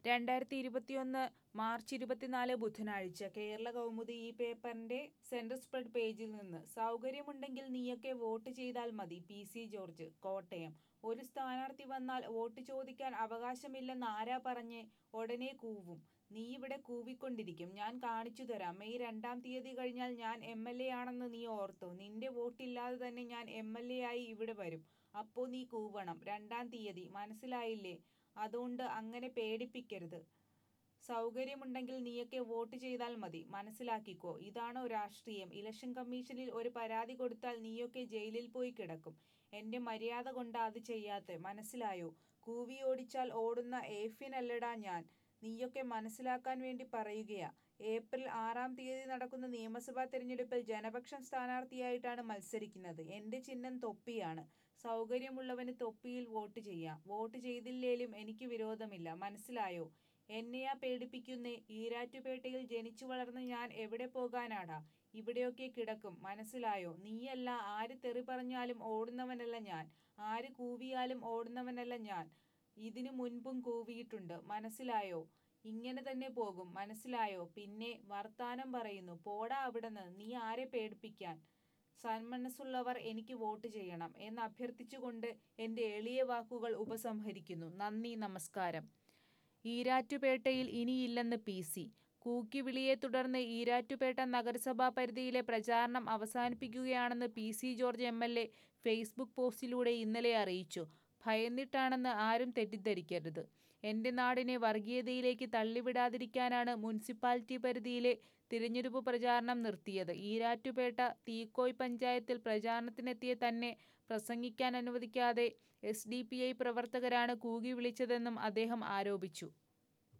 രണ്ടായിരത്തി ഇരുപത്തിയൊന്ന് മാർച്ച് ഇരുപത്തിനാല് ബുധനാഴ്ച കേരള കൗമുദി ഈ പേപ്പറിന്റെ സെന്റർ സ്പ്രെഡ് പേജിൽ നിന്ന് സൗകര്യമുണ്ടെങ്കിൽ നീയൊക്കെ വോട്ട് ചെയ്താൽ മതി പി സി ജോർജ് കോട്ടയം ഒരു സ്ഥാനാർത്ഥി വന്നാൽ വോട്ട് ചോദിക്കാൻ അവകാശമില്ലെന്ന് ആരാ പറഞ്ഞേ ഉടനെ കൂവും നീ ഇവിടെ കൂവിക്കൊണ്ടിരിക്കും ഞാൻ കാണിച്ചു തരാം മെയ് രണ്ടാം തീയതി കഴിഞ്ഞാൽ ഞാൻ എം എൽ എ ആണെന്ന് നീ ഓർത്തോ നിന്റെ വോട്ടില്ലാതെ തന്നെ ഞാൻ എം എൽ എ ആയി ഇവിടെ വരും അപ്പോ നീ കൂവണം രണ്ടാം തീയതി മനസ്സിലായില്ലേ അതുകൊണ്ട് അങ്ങനെ പേടിപ്പിക്കരുത് സൗകര്യമുണ്ടെങ്കിൽ നീയൊക്കെ വോട്ട് ചെയ്താൽ മതി മനസ്സിലാക്കിക്കോ ഇതാണോ രാഷ്ട്രീയം ഇലക്ഷൻ കമ്മീഷനിൽ ഒരു പരാതി കൊടുത്താൽ നീയൊക്കെ ജയിലിൽ പോയി കിടക്കും എന്റെ മര്യാദ കൊണ്ടാ അത് ചെയ്യാത്തെ മനസ്സിലായോ കൂവി ഓടിച്ചാൽ ഓടുന്ന ഏഫിനല്ലടാ ഞാൻ നീയൊക്കെ മനസ്സിലാക്കാൻ വേണ്ടി പറയുകയാ ഏപ്രിൽ ആറാം തീയതി നടക്കുന്ന നിയമസഭാ തെരഞ്ഞെടുപ്പിൽ ജനപക്ഷം സ്ഥാനാർത്ഥിയായിട്ടാണ് മത്സരിക്കുന്നത് എന്റെ ചിഹ്നം തൊപ്പിയാണ് സൗകര്യമുള്ളവന് തൊപ്പിയിൽ വോട്ട് ചെയ്യാം വോട്ട് ചെയ്തില്ലേലും എനിക്ക് വിരോധമില്ല മനസ്സിലായോ എന്നെയാ പേടിപ്പിക്കുന്നേ ഈരാറ്റുപേട്ടയിൽ ജനിച്ചു വളർന്ന ഞാൻ എവിടെ പോകാനാടാ ഇവിടെയൊക്കെ കിടക്കും മനസ്സിലായോ നീയല്ല ആര് തെറി പറഞ്ഞാലും ഓടുന്നവനല്ല ഞാൻ ആര് കൂവിയാലും ഓടുന്നവനല്ല ഞാൻ ഇതിനു മുൻപും കൂവിയിട്ടുണ്ട് മനസ്സിലായോ ഇങ്ങനെ തന്നെ പോകും മനസ്സിലായോ പിന്നെ വർത്താനം പറയുന്നു പോടാ അവിടുന്ന് നീ ആരെ പേടിപ്പിക്കാൻ സന്മനസ്സുള്ളവർ എനിക്ക് വോട്ട് ചെയ്യണം എന്ന് അഭ്യർത്ഥിച്ചുകൊണ്ട് എൻ്റെ എളിയ വാക്കുകൾ ഉപസംഹരിക്കുന്നു നന്ദി നമസ്കാരം ഈരാറ്റുപേട്ടയിൽ ഇനിയില്ലെന്ന് പി സി കൂക്കിവിളിയെ തുടർന്ന് ഈരാറ്റുപേട്ട നഗരസഭാ പരിധിയിലെ പ്രചാരണം അവസാനിപ്പിക്കുകയാണെന്ന് P C George M L A Facebook പോസ്റ്റിലൂടെ ഇന്നലെ അറിയിച്ചു ഭയന്നിട്ടാണെന്ന് ആരും തെറ്റിദ്ധരിക്കരുത് എൻ്റെ നാടിനെ വർഗീയതയിലേക്ക് തള്ളിവിടാതിരിക്കാനാണ് മുനിസിപ്പാലിറ്റി പരിധിയിലെ തിരഞ്ഞെടുപ്പ് പ്രചാരണം നിർത്തിയത് ഈരാറ്റുപേട്ട തീക്കോയ് പഞ്ചായത്തിൽ പ്രചാരണത്തിനെത്തിയ തന്നെ പ്രസംഗിക്കാൻ അനുവദിക്കാതെ എസ് ഡി പി ഐ പ്രവർത്തകരാണ് കൂകി വിളിച്ചതെന്നും അദ്ദേഹം ആരോപിച്ചു